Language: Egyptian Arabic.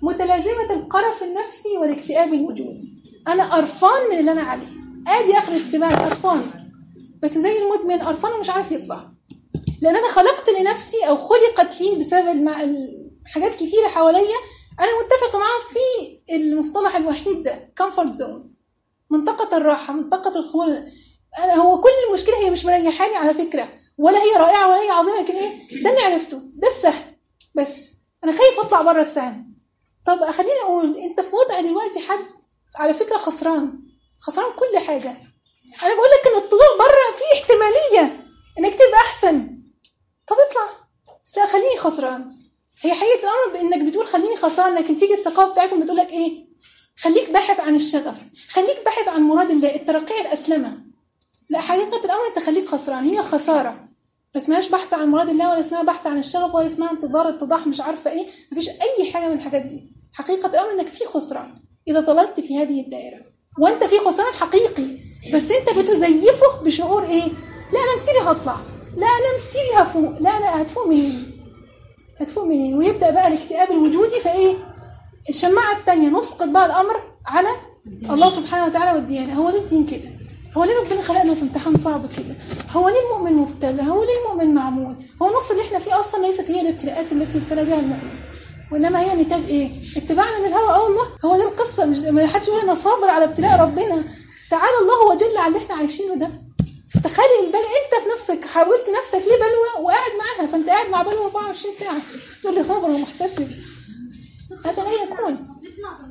متلازمة القرف النفسي والاكتئاب الوجودي أنا قرفان من اللي أنا عليه آدي آخر اتباعي قرفان بس زي المدمن قرفان ومش عارف يطلع لأن أنا خلقت لنفسي أو خلقت لي بسبب المع... حاجات كتيرة حواليا أنا متفقة معاهم في المصطلح الوحيد ده كومفورت زون منطقة الراحة منطقة الخمول أنا هو كل المشكلة هي مش مريحاني على فكرة ولا هي رائعة ولا هي عظيمة لكن إيه ده اللي عرفته ده السهل بس أنا خايف أطلع بره السهل طب خليني أقول أنت في وضع دلوقتي حد على فكرة خسران خسران كل حاجة أنا بقول لك إن الطلوع بره فيه احتمالية إنك تبقى أحسن طب اطلع لا خليني خسران هي حقيقة الأمر بإنك بتقول خليني خسران لكن تيجي الثقافة بتاعتهم بتقول لك إيه خليك باحث عن الشغف خليك باحث عن مراد الله الترقية الأسلمة لا حقيقة الأمر أنت خليك خسران هي خسارة ما اسمهاش بحث عن مراد الله ولا اسمها بحث عن الشغف ولا اسمها انتظار اتضاح مش عارفة إيه مفيش أي حاجة من الحاجات دي حقيقة الأمر إنك في خسران إذا ضللت في هذه الدائرة وأنت في خسران حقيقي بس أنت بتزيفه بشعور إيه لا أنا مسيري هطلع لا أنا مسيري هفوق لا أنا هتفوق منين هتفوق منين ويبدأ بقى الاكتئاب الوجودي فإيه الشماعة التانية نسقط بقى الأمر على الله سبحانه وتعالى والديانة هو ليه الدين كده هو ليه ربنا خلقنا في امتحان صعب كده هو ليه المؤمن مبتلى هو ليه المؤمن معمول هو النص اللي احنا فيه اصلا ليست هي الابتلاءات التي يبتلى بها المؤمن وانما هي نتاج ايه اتباعنا للهوى اه والله هو ده القصه مش ما حدش يقول انا صابر على ابتلاء ربنا تعالى الله وجل على اللي احنا عايشينه ده تخيلي البل انت في نفسك حاولت نفسك ليه بلوى وقاعد معاها فانت قاعد مع بلوى 24 ساعه تقول لي صابر ومحتسب هذا لا يكون